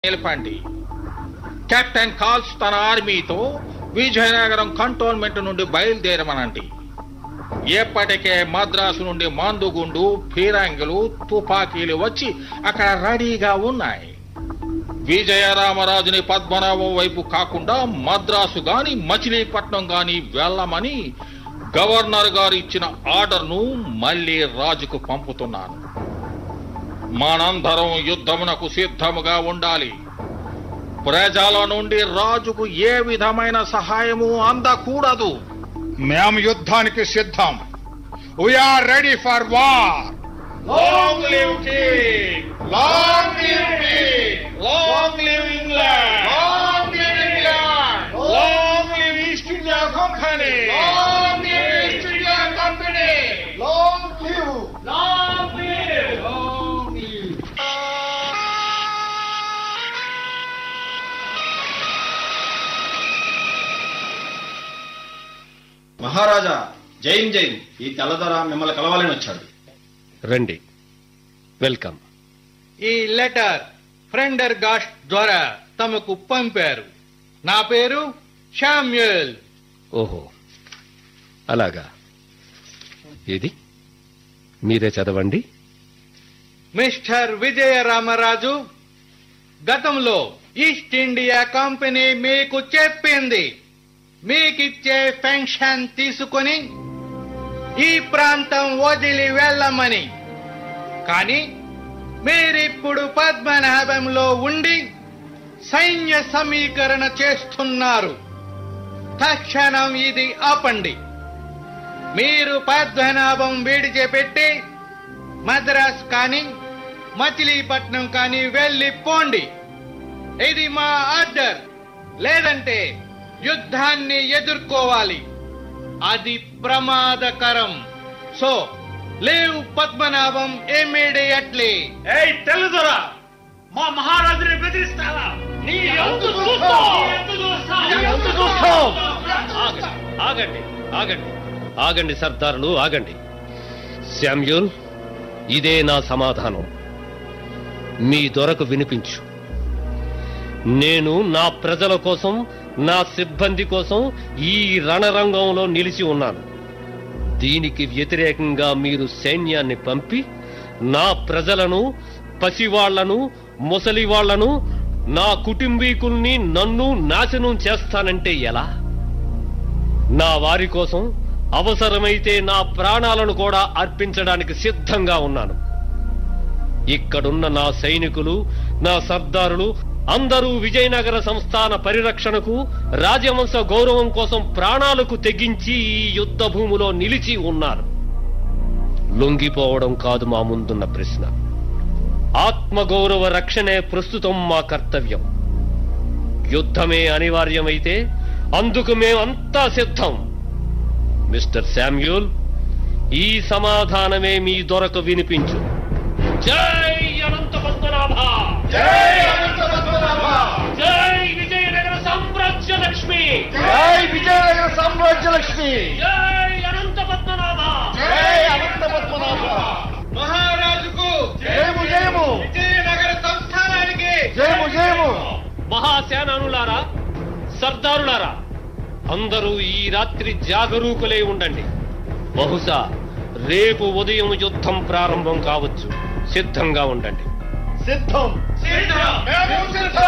నిలపండి captain calls తన ఆర్మీతో Vizianagaram cantonment నుండి బయలుదేరమనండి ఎప్పటికే మద్రాసు నుండి మందుగుండు ఫిరంగులు తుపాకీలు వచ్చి అక్కడ రెడీగా ఉన్నాయి విజయరామరాజుని పద్మనాభం వైపు కాకుండా మద్రాసు గాని మచిలీపట్నం గాని వెళ్ళమని గవర్నర్ గారు ఇచ్చిన ఆర్డర్ను మళ్ళీ రాజుకు పంపుతున్నాను మనందరం యుద్ధమునకు సిద్ధముగా ఉండాలి ప్రజల నుండి రాజుకు ఏ విధమైన సహాయము అందకూడదు మేము యుద్ధానికి సిద్ధం we are ready for war long live king long live king long live England long live England long live East India company long live East India company long live long live long live Maharaja జైన్ జైన్ ఈ తెల్లదొర మిమ్మల్ని కలవాలని వచ్చాడు రండి welcome ఈ letter ఫ్రెండర్ gosh ద్వారా తమకు పంపారు నా పేరు శామ్యుయల్ ఓహో అలాగా ఇది మీరే చదవండి మిస్టర్ విజయ రామరాజు గతంలో ఈస్ట్ ఇండియా కంపెనీ మీకు చెప్పింది మీకిచ్చే పెన్షన్ తీసుకొని ఈ ప్రాంతం వదిలి వెళ్ళమని కానీ మీరిప్పుడు పద్మనాభంలో ఉండి సైన్య సమీకరణ చేస్తున్నారు తక్షణం ఇది ఆపండి మీరు పద్మనాభం విడిచిపెట్టి మద్రాస్ కానీ మచిలీపట్నం కానీ వెళ్ళి పోండి ఇది మా ఆర్డర్ లేదంటే యుద్ధాన్ని ఎదుర్కోవాలి అది ప్రమాదకరం సో లేవు పద్మనాభం ఇమ్మీడియట్లీ ఏయ్ తెల్లదొర మా మహారాజుని బెదిరిస్తావా నీ అంతు చూస్తాం. నీ అంతు చూస్తాం. ఆగండి ఆగండి ఆగండి ఆగండి సర్దారులు ఆగండి శామ్యూల్ ఇదే నా సమాధానం మీ దొరకు వినిపించు నేను నా ప్రజల కోసం నా సిబ్బంది కోసం ఈ రణరంగంలో నిలిచి ఉన్నాను దీనికి వ్యతిరేకంగా మీరు సైన్యాన్ని పంపి నా ప్రజలను పసివాళ్లను ముసలివాళ్లను నా కుటుంబీకుల్ని నన్ను నాశనం చేస్తానంటే ఎలా నా వారి కోసం అవసరమైతే నా ప్రాణాలను కూడా అర్పించడానికి సిద్ధంగా ఉన్నాను ఇక్కడున్న నా సైనికులు నా సర్దారులు అందరూ విజయనగర సంస్థాన పరిరక్షణకు రాజవంశ గౌరవం కోసం ప్రాణాలకు తెగించి ఈ యుద్ధ భూమిలో నిలిచి ఉన్నారు లొంగిపోవడం కాదు మా ముందున్న ప్రశ్న ఆత్మగౌరవ రక్షణే ప్రస్తుతం మా కర్తవ్యం యుద్ధమే అనివార్యమైతే అందుకు మేమంతా సిద్ధం మిస్టర్ శామ్యూల్ ఈ సమాధానమే మీ దొరక వినిపించు జై అనంత పద్మనాభ జై అనంత పద్మనాభ జై విజయనగర సామ్రాజ్య లక్ష్మి జై విజయనగర సామ్రాజ్య లక్ష్మి జై అనంత పద్మనాభ జై అనంత పద్మనాభ మహారాజుకు జయము జయము విజయనగర సంస్థానానికి జయము జయము మహాసేనానులారా సర్దారులారా అందరూ ఈ రాత్రి జాగరూకులై ఉండండి బహుశా రేపు ఉదయం యుద్ధం ప్రారంభం కావచ్చు సిద్ధంగా ఉండండి సిద్ధం సిద్ధం. మేము సిద్ధం